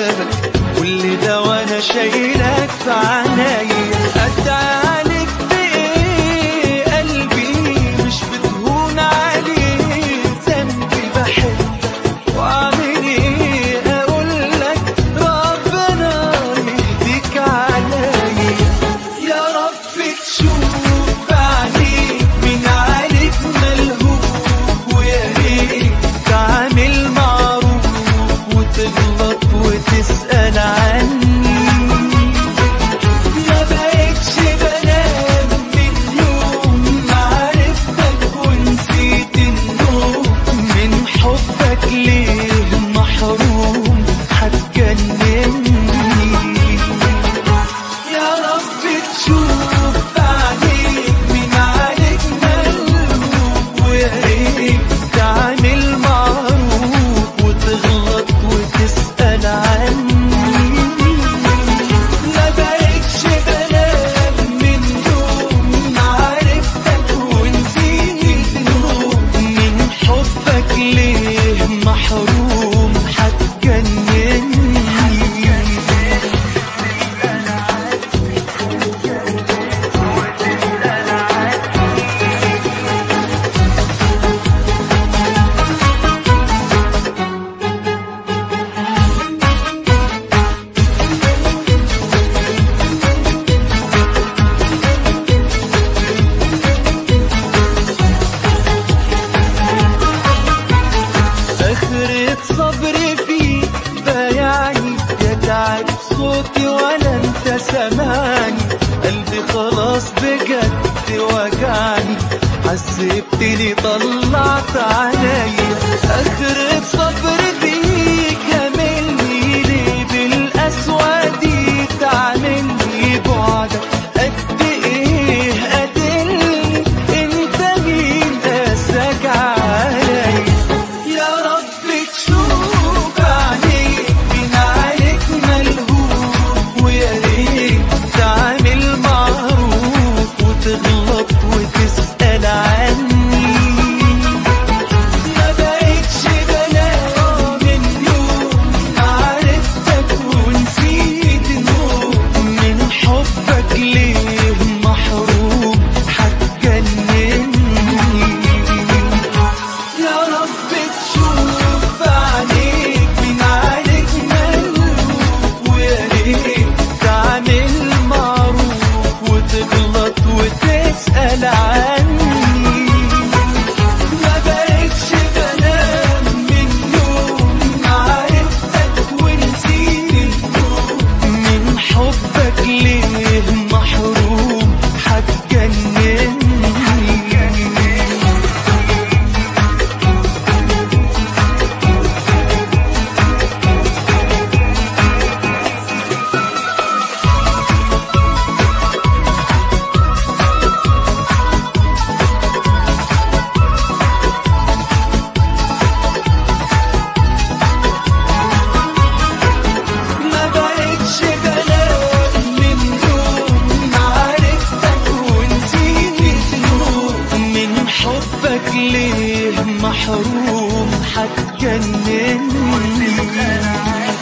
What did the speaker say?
غيابك كل ده وانا شايلك في عنايا ادعي عليك بايه قلبي مش بتهون عليه ذنبي بحبك واعمل ايه اقول لك ربنا يهديك عليا يا رب تشوف بعينيك من عليك ملهوف ويا ريت تعمل معروف وتغلط وتسأل عني ما بقتش بنام من يوم ما عرفتك ونسيت النوم من حبك ليه محروم هتجنني يا رب تشوف بعينيك من عليك ملهوف ويا ريت تعمل معروف وتغلط وتسأل عني ما بقتش بنام من يوم ما عرفتك ونسيت النوم من حبك ليه محروم هتجنني آخرة صبري فيك بايعني يا تعب صوتي ولا انت سامعني قلبي خلاص بجد وجعني عذبتني طلعت عليا آخرة صبري فيك هملني ليه بالقسوة دي تعملني بعدك قد ايه قاتلني انت مين قاسك عليا يا رب تشوف عليك من عليك ملهوف ويا ريت تعمل معروف وتغلط وتسأل عني ما بقتش بنام من يوم ما عرفتك ونسيت النوم من حبك ليه محروم هتجنني يا رب تشوف عليك من عليك ملهوف ويا ريت تعمل معروف وتغلط وتسأل عني ما بقتش بنام من يوم ما عرفتك ونسيت النوم من حبك ليه محروم هتجنني ما بقتش بنام من يوم ما عرفتك ونسيت النوم من حبك ليه محروم هتجنني